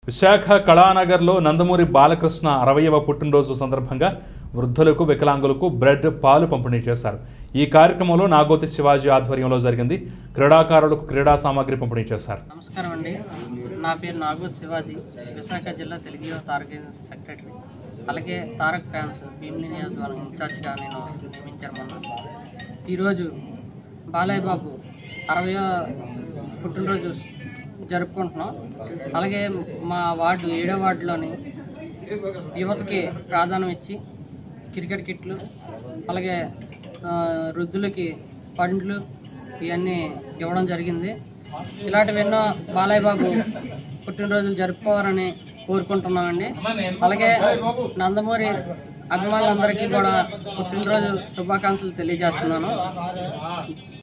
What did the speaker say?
విశాఖ కళానగర్లో నందమూరి బాలకృష్ణ అరవయవ పుట్టినరోజు సందర్భంగా వృద్ధులకు వికలాంగులకు బ్రెడ్ పాలు పంపిణీ చేశారు ఈ కార్యక్రమంలో నాగోతి శివాజీ ఆధ్వర్యంలో జరిగింది క్రీడాకారులకు క్రీడా సామాగ్రి పంపిణీ చేశారు నమస్కారం అండి నా పేరు నాగూత్ శివాజీ విశాఖ జిల్లా తెలుగు యువ తారక సెక్రటరీ అలాగే తారక్ ఫ్యాన్స్ భీమిలి నియోజకవర్గం ఇన్ఛార్జ్గా నేను నియమించాను మొన్న ఈరోజు బాలయ్య బాబు అరవయో పుట్టినరోజు జరుపుకుంటున్నాం అలాగే మా వార్డు ఏడో వార్డులోని యువతకి ప్రాధాన్యం ఇచ్చి క్రికెట్ కిట్లు అలాగే ఆ, వృద్ధులకి పండ్లు ఇవన్నీ ఇవ్వడం జరిగింది ఇలాంటివి ఎన్నో బాలయ్య బాబు పుట్టినరోజులు జరుపుకోవాలని కోరుకుంటున్నామండి అలాగే నందమూరి అభిమానులందరికీ కూడా పుట్టినరోజు శుభాకాంక్షలు తెలియజేస్తున్నాను